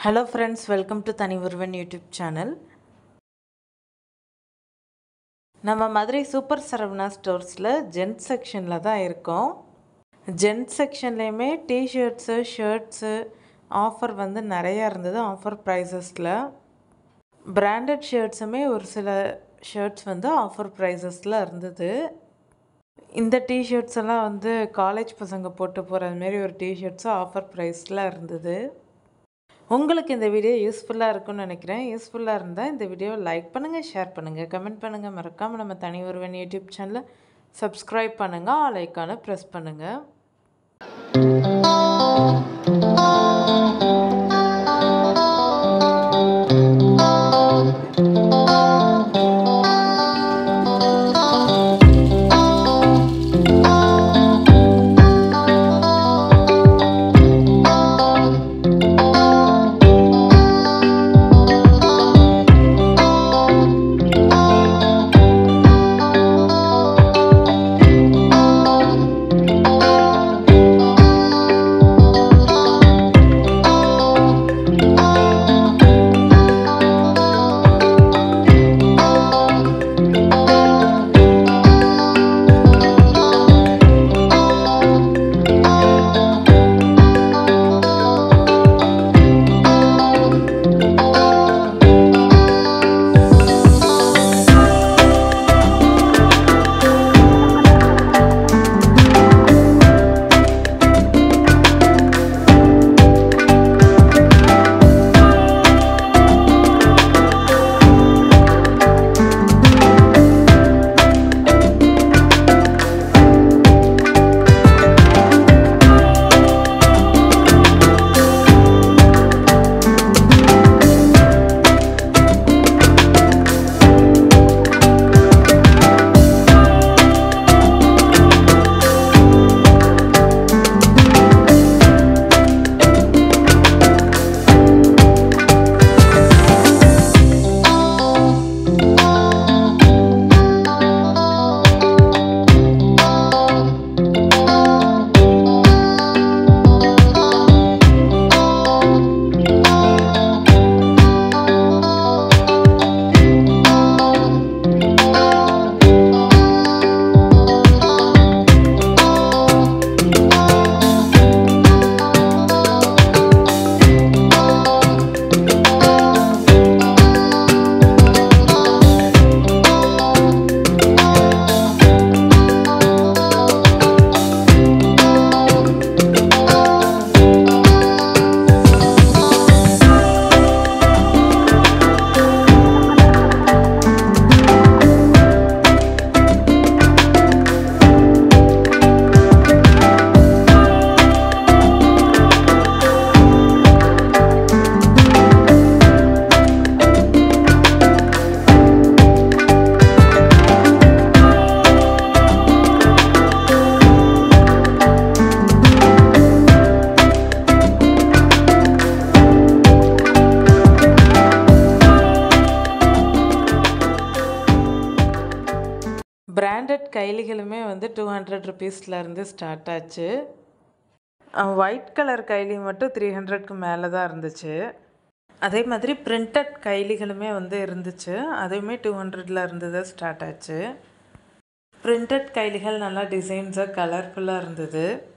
hello friends welcome to தனி ஒருவன் YouTube channel நம்ம மதுரை சூப்பர் சரவணா ஸ்டோர்ஸில் ஜென்ட் செக்ஷனில் தான் இருக்கோம் ஜென்ட் செக்ஷன்லேயுமே டிஷர்ட்ஸு ஷர்ட்ஸு ஆஃபர் வந்து நிறையா இருந்தது ஆஃபர் ப்ரைஸஸில் பிராண்டட் ஷர்ட்ஸுமே ஒரு சில ஷர்ட்ஸ் வந்து ஆஃபர் ப்ரைஸஸில் இருந்தது இந்த டிஷர்ட்ஸ் எல்லாம் வந்து காலேஜ் பசங்க போட்டு போகிற மாரி ஒரு டிஷர்ட்ஸும் ஆஃபர் ப்ரைஸில் இருந்தது உங்களுக்கு இந்த வீடியோ யூஸ்ஃபுல்லாக இருக்கும்னு நினைக்கிறேன் யூஸ்ஃபுல்லாக இருந்தால் இந்த வீடியோவை லைக் பண்ணுங்கள் ஷேர் பண்ணுங்கள் கமெண்ட் பண்ணுங்கள் மறக்காமல் நம்ம தனி ஒருவன் யூடியூப் சேனலை சப்ஸ்கிரைப் பண்ணுங்கள் ஆல் ஐக்கானை ப்ரெஸ் பண்ணுங்கள் பிராண்டட் கைலிகளுமே வந்து டூ ஹண்ட்ரட் ருபீஸ்லேருந்து ஸ்டார்ட் ஆச்சு ஒயிட் கலர் கைலி மட்டும் த்ரீ ஹண்ட்ரட்க்கு மேலே தான் இருந்துச்சு அதே மாதிரி பிரிண்டட் கைலிகளுமே வந்து இருந்துச்சு அதுவுமே டூ ஹண்ட்ரடில் இருந்து தான் ஸ்டார்ட் ஆச்சு பிரிண்டட் கைலிகள் நல்லா டிசைன்ஸாக கலர்ஃபுல்லாக இருந்தது